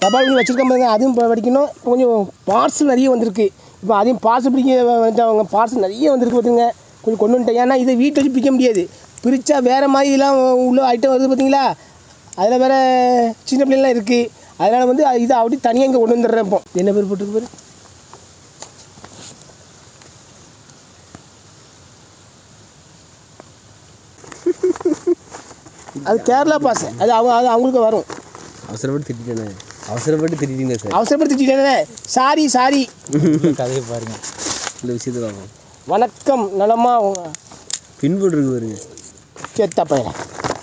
தபால் பண்ணி வச்சுருக்க பாருங்க அதுவும் இப்போ படிக்கணும் இப்போ கொஞ்சம் பார்சல் நிறைய வந்திருக்கு இப்போ அதையும் பார்சல் பிடிக்க வந்துட்டவங்க பார்சல் நிறைய வந்திருக்கு பார்த்துங்க கொஞ்சம் கொண்டு வந்துட்டேன் ஏன்னா இதை வீட்டை வச்சு பிடிக்க முடியாது பிரித்தா வேறு மாதிரிலாம் உள்ள ஐட்டம் வருது பார்த்தீங்களா அதில் வேறு சின்ன பிள்ளைலாம் இருக்குது அதனால் வந்து இதை அப்படி தனியாக இங்கே கொண்டு வந்துடுறேன் இப்போ என்ன பேர் போட்டுருக்கு பேர் அது கேரளா பாஸ் அது அவங்க அது அவங்களுக்கு வரும் அவசரப்பட்டு திட்டிட்டேனே அவசரப்பட்டு திட்டிட்டீங்க சார் அவசரப்பட்டு திட்டிட்டேனே சாரி சாரி கதையை பாருங்க இந்த விஷயத்தை பார்ப்போம் வணக்கம் நலமா உங்க பின்போட்டு இருக்கு பாருங்க செத்த பையன்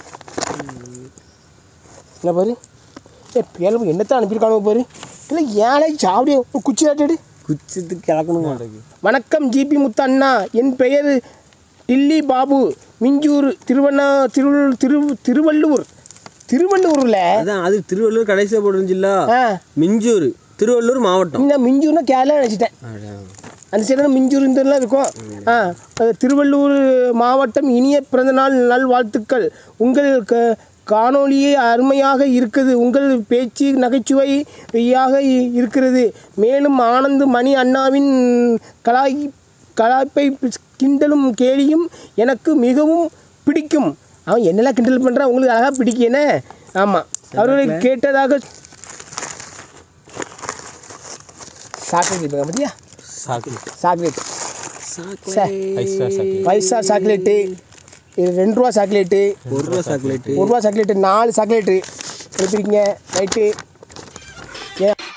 என்ன பாரு ஏ பேல என்னத்தான் அனுப்பியிருக்கானு பாரு இல்லை ஏழை சாவடி குச்சி ஆட்டிடு குச்சத்துக்கு கிளக்கணும் மாட்டேங்குது வணக்கம் ஜிபி முத்து அண்ணா என் பெயர் டில்லி பாபு மிஞ்சூர் திருவண்ணா திரு திரு திருவள்ளூர் திருவள்ளூரில் அதான் அது திருவள்ளூர் கடைசியாக போட்டுருந்துச்சுல்ல ஆ மிஞ்சூர் திருவள்ளூர் மாவட்டம் இந்த மிஞ்சூர்னா கேரளா நினச்சிட்டேன் அதான். அந்த சைடு மிஞ்சூர் இந்த இதெல்லாம் இருக்கும் ஆ அது திருவள்ளூர் மாவட்டம் இனிய பிறந்தநாள் நல்வாழ்த்துக்கள் உங்கள் க காணொளியே அருமையாக இருக்குது உங்கள் பேச்சு நகைச்சுவையாக இ- இருக்கிறது மேலும் ஆனந்த் மணி அண்ணாவின் கலாய் கலாய்ப்பை கிண்டலும் கேலியும் எனக்கு மிகவும் பிடிக்கும் அவன் என்னெல்லாம் கிண்டல் பண்ணுறான் உங்களுக்கு அழகாக பிடிக்கேனே ஆமாம் அவர்களை கேட்டதாக சாக்லேட் பார்த்தியா chocolate chocolate five star chocolate five star chocolate இது ரெண்டு ரூபா சாக்லேட்டு ஒரு ரூபா சாக்லேட்டு ஒரு ரூபா சாக்லேட்டு நாலு சாக்லேட்டு எடுத்துருக்கீங்க ரைட்டு ஏன்